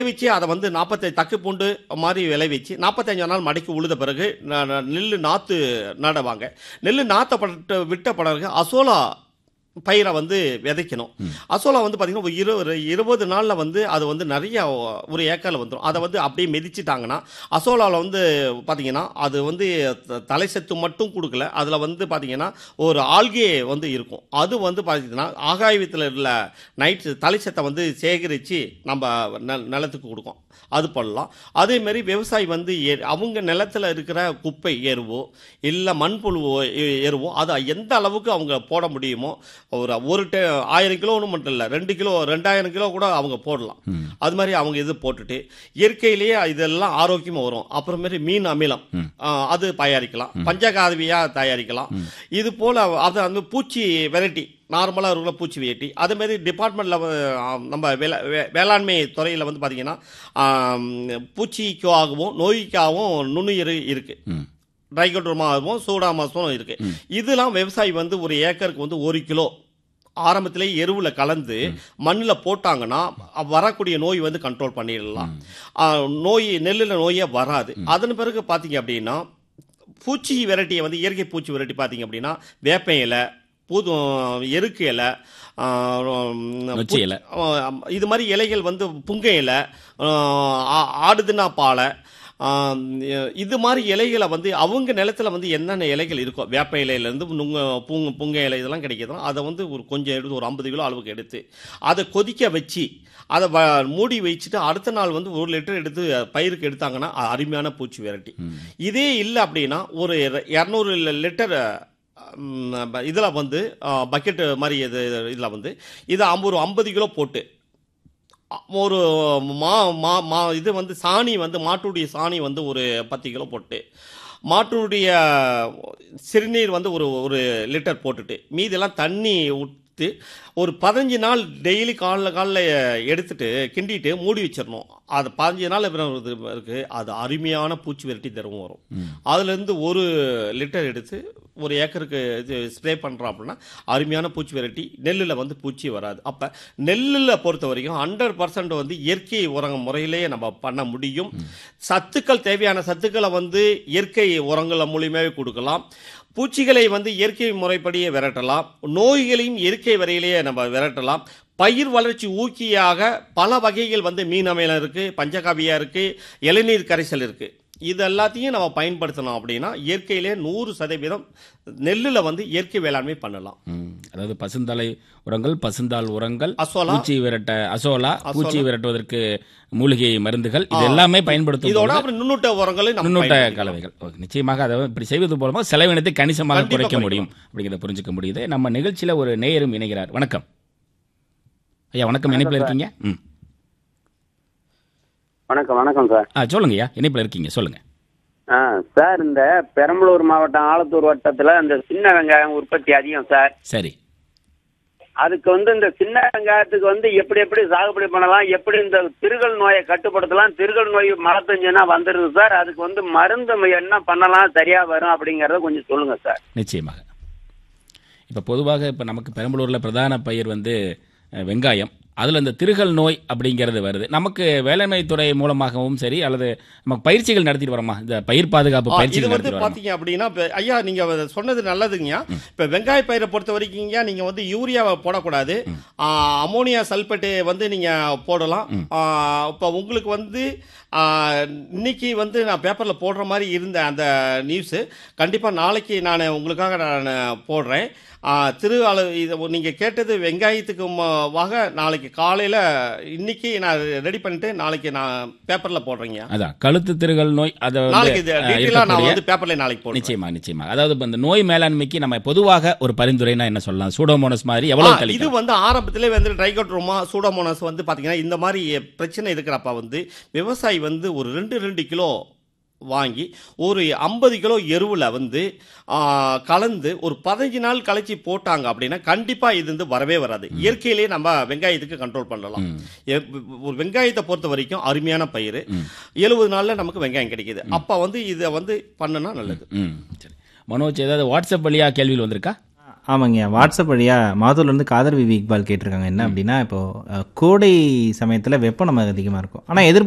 விளைவிச்சு அதை வந்து நாற்பத்தஞ்சு தக்கு பூண்டு மாதிரி விளைவிச்சு நாற்பத்தஞ்சு நாள் மடக்கி உழுத பிறகு ந- ந- நெல்லு நாற்று நடுவாங்க நெல்லு நாற்றப்பட்டு விட்ட பிறகு அசோலா பயிரை வந்து விதைக்கணும் அசோலா வந்து பார்த்தீங்கன்னா ஒரு இருபது இருபது நாளில் வந்து அது வந்து நிறைய ஒரு ஏக்கரில் வந்துடும் அதை வந்து அப்படியே மிதிச்சிட்டாங்கன்னா அசோலாவில் வந்து பார்த்தீங்கன்னா அது வந்து த- தலை சத்து மட்டும் கொடுக்கல அதில் வந்து பார்த்தீங்கன்னா ஒரு ஆல்கே வந்து இருக்கும் அது வந்து பார்த்தீங்கன்னா ஆகாயத்தில் உள்ள நைட் தலைச்சத்தை வந்து சேகரித்து நம்ம ந- நிலத்துக்கு கொடுக்கும் அது பண்ணலாம் அதேமாரி விவசாயி வந்து ஏ- அவங்க நிலத்தில் இருக்கிற குப்பை எருவோ இல்லை மண்புழுவோ எ- எருவோ அதை எந்த அளவுக்கு அவங்க போட முடியுமோ ஒரு ஒரு டே ஆயிரம் கிலோன்னு மட்டும் இல்லை ரெண்டு கிலோ ரெண்டாயிரம் கிலோ கூட அவங்க போடலாம் அது மாதிரி அவங்க இது போட்டுட்டு இயற்கையிலேயே இதெல்லாம் ஆரோக்கியமாக வரும் அப்புறமேரி மீன் அமிலம் ஆ, அது தயாரிக்கலாம் பஞ்சகாதவியாக தயாரிக்கலாம் இது போல் அது வந்து பூச்சி வெரைட்டி நார்மலாக இருக்கிற பூச்சி வெரைட்டி அதேமாரி டிபார்ட்மெண்ட்டில் நம்ம வேளா வே- வேளாண்மை துறையில் வந்து பார்த்தீங்கன்னா ஆம், பூச்சிக்காகவும் நோய்க்காகவும் நுண்ணுயிர் இருக்குது ம். ட்ரைகோட்ரோமாவும் சூடாமாஸும் இருக்கு இதெல்லாம் விவசாயி வந்து ஒரு ஏக்கருக்கு வந்து ஒரு கிலோ ஆரம்பத்திலே எருவில் கலந்து மண்ணில் போட்டாங்கன்னா வரக்கூடிய நோய் வந்து கண்ட்ரோல் பண்ணிடலாம் ஆ, நோய் நெல்லில் நோயே வராது அதன் பிறகு பார்த்தீங்க அப்படின்னா பூச்சி வெரைட்டியை வந்து இயற்கை பூச்சி வெரைட்டி பார்த்தீங்க அப்படின்னா வேப்ப இலை பூது எருக்கு இலை ஆ, நொச்சி இலை. ஆ, இது மாதிரி இலைகள் வந்து புங்க இலை ஆ, ஆ- ஆடுதுன்னா பாலை ஆம், இது மாதிரி இலைகளை வந்து அவங்க நிலத்துல வந்து என்னென்ன இலைகள் இருக்கோ வேப்ப இலையிலேருந்து நுங்க பூங்க புங்க இலை இதெல்லாம் கிடைக்குதோ அதை வந்து ஒரு கொஞ்சம் எடுத்து ஒரு ஐம்பது கிலோ அளவுக்கு எடுத்து அதை கொதிக்க வச்சு அதை வ மூடி வச்சுட்டு அடுத்த நாள் வந்து ஒரு லிட்டர் எடுத்து பயிருக்கு எடுத்தாங்கன்னா அது அருமையான பூச்சி வெரைட்டி இதே இல்லை அப்படின்னா ஒரு இரநூறு லிட்டர் இதில் வந்து பக்கெட்டு மாதிரி இது இதில் வந்து இதை ஐம்பது ஒரு ஐம்பது கிலோ போட்டு அ- ஒரு மா மா மா இது வந்து சாணி வந்து மாட்டுடைய சாணி வந்து ஒரு பத்து கிலோ போட்டு மாட்டுடைய சிறுநீர் வந்து ஒரு ஒரு லிட்டர் போட்டுட்டு மீதெல்லாம் தண்ணி ஊற்றி ஒரு பதினஞ்சு நாள் டெய்லி காலைல காலைல எடுத்துட்டு கிண்டிட்டு மூடி வச்சிடணும் அது பதினஞ்சு நாள் அப்புறம் இது இருக்கு அது அருமையான பூச்சி விரட்டி தரும் வரும் அதுலேருந்து ஒரு லிட்டர் எடுத்து ஒரு ஏக்கருக்கு இது ஸ்ப்ரே பண்ணுறோம் அப்படின்னா அருமையான பூச்சி விரட்டி நெல்லில் வந்து பூச்சி வராது அப்போ நெல்லில் பொறுத்த வரைக்கும் ஹண்ட்ரட் பர்சன்ட் வந்து இயற்கை உரங்க முறையிலேயே நம்ம பண்ண முடியும் சத்துக்கள் தேவையான சத்துக்களை வந்து இயற்கை உரங்கள் மூலியமாகவே கொடுக்கலாம் பூச்சிகளை வந்து இயற்கை முறைப்படியே விரட்டலாம் நோய்களையும் இயற்கை வரையிலேயே நம்ம விரட்டலாம் பயிர் வளர்ச்சி ஊக்கியாக பல வகைகள் வந்து மீன் அமிலம் இருக்குது பஞ்சகாவியா இருக்குது இளநீர் கரைசல் இருக்குது இது எல்லாத்தையும் நம்ம பயன்படுத்தணும் அப்படின்னா இயற்கையிலே நூறு சதவீதம் நெல்லில் வந்து இயற்கை வேளாண்மை பண்ணலாம் ம். அதாவது பசுந்தலை உரங்கள் பசுந்தாள் உரங்கள் அசோலா பூச்சி விரட்ட அசோலா பூச்சி விரட்டுவதற்கு மூலிகை மருந்துகள் இது எல்லாமே பயன்படுத்தும் இதோட போது அப்புறம் நுண்ணூட்ட உரங்களை நம்ம நுண்ணூட்ட பயன்படுத்திக்கலாம். கலவைகள் ஓகே. நிச்சயமாக அதை இப்படி செய்வது மூலமாக செலவினத்தை கணிசமாக கண்டிப்பா குறைக்க குறைக்கலாம். முடியும் அப்படிங்கிறத புரிஞ்சுக்க முடியுது நம்ம நிகழ்ச்சியில ஒரு நேயரும் இணைகிறார் வணக்கம் ஐயா வணக்கம் இணைப்பில் இருக்கீங்க ம் வணக்கம் வணக்கம் சார் ஆ சொல்லுங்க ஐயா இணைப்பில் இருக்கீங்க சொல்லுங்க ஆ சார் இந்த பெரம்பலூர் மாவட்டம் ஆலத்தூர் வட்டத்தில் இந்த சின்ன வெங்காயம் உற்பத்தி அதிகம் சார் சரி அதுக்கு வந்து இந்த சின்ன வெங்காயத்துக்கு வந்து எப்படி எப்படி சாகுபடி பண்ணலாம் எப்படி இந்த திருகல் நோயை கட்டுப்படுத்தலாம் திருகல் நோய் மரத்தஞ்சுனா வந்துடுது சார் அதுக்கு வந்து மருந்து என்ன பண்ணலாம் சரியா வரும் அப்படிங்கறத கொஞ்சம் சொல்லுங்க சார் நிச்சயமாக இப்போ பொதுவாக இப்போ நமக்கு பெரம்பலூரில் பிரதான பயிர் வந்து அஹ், வெங்காயம் அதில் இந்த திருகல் நோய் அப்படிங்கிறது வருது நமக்கு வேளாண்மை துறை மூலமாகவும் சரி அல்லது நமக்கு பயிற்சிகள் நடத்திட்டு வரோமா இந்த பயிர் பாதுகாப்பு ஆ, இது பயிற்சிகள் வந்து நடத்திட்டு வரோமா பாத்தீங்க அப்படின்னா இப்ப ஐயா நீங்க வ- சொன்னது நல்லதுங்கய்யா இப்ப வெங்காய பயிரை பொறுத்த வரைக்கும்யா நீங்க வந்து யூரியாவை போடக்கூடாது ஆ, அமோனியா சல்பேட்டு வந்து நீங்க போடலாம் ஆ, இப்ப உங்களுக்கு வந்து ஆ, இன்னைக்கு வந்து நான் பேப்பர்ல போடுற மாதிரி இருந்த அந்த நியூஸ் கண்டிப்பா நாளைக்கு நான் உங்களுக்காக நான் போடுறேன் ஆ, திரு அளவு இது நீங்க கேட்டது வெங்காயத்துக்கு ம- வாக நாளைக்கு காலையில இன்னைக்கு நான் ரெடி பண்ணிட்டு நாளைக்கு நான் பேப்பர்ல போடுறேங்க அதான் கழுத்து திருகல் நோய் அதை வந்து நாளைக்கு இது அஹ், டீட்டெயிலா நான் இருக்கக்கூடிய- வந்து பேப்பர்ல நாளைக்கு போடுறேன் நிச்சயமா நிச்சயமா அதாவது இப்ப இந்த நோய் மேலாண்மைக்கு நம்ம பொதுவாக ஒரு பரிந்துரைனா என்ன சொல்லலாம் சூடோமோனஸ் மாதிரி எவ்வளவு ஆ, இது கழிக்கலாம் வந்து ஆரம்பத்திலே வந்து ட்ரைகோட்ரோமா சூடோமோனஸ் வந்து பாத்தீங்கன்னா இந்த மாதிரி பிரச்சனை இருக்கிறப்ப வந்து விவசாயி வந்து ஒரு ரெண்டு ரெண்டு கிலோ வாங்கி ஒரு ஐம்பது கிலோ எருவில் வந்து ஆ, கலந்து ஒரு பதினஞ்சு நாள் கழிச்சு போட்டாங்க அப்படின்னா கண்டிப்பாக இது வந்து வரவே வராது இயற்கையிலேயே நம்ம வெங்காயத்துக்கு கண்ட்ரோல் பண்ணலாம் எ- ஒரு வெங்காயத்தை பொறுத்த வரைக்கும் அருமையான பயிர் எழுபது நாளில் நமக்கு வெங்காயம் கிடைக்குது அப்போ வந்து இதை வந்து பண்ணுனா நல்லது ம் சரி மனோஜ் ஏதாவது வாட்ஸ்அப் வழியா கேள்விகள் வந்திருக்கா ஆமாங்க வாட்ஸ்அப் வழியா மாதூர்ல இருந்து காதர் விவி இக்பால் கேட்டிருக்காங்க என்ன அப்படின்னா இப்போ அஹ், கோடை சமயத்துல வெப்பம் நமக்கு அதிகமா இருக்கும் ஆனா எதிர்பார்த்த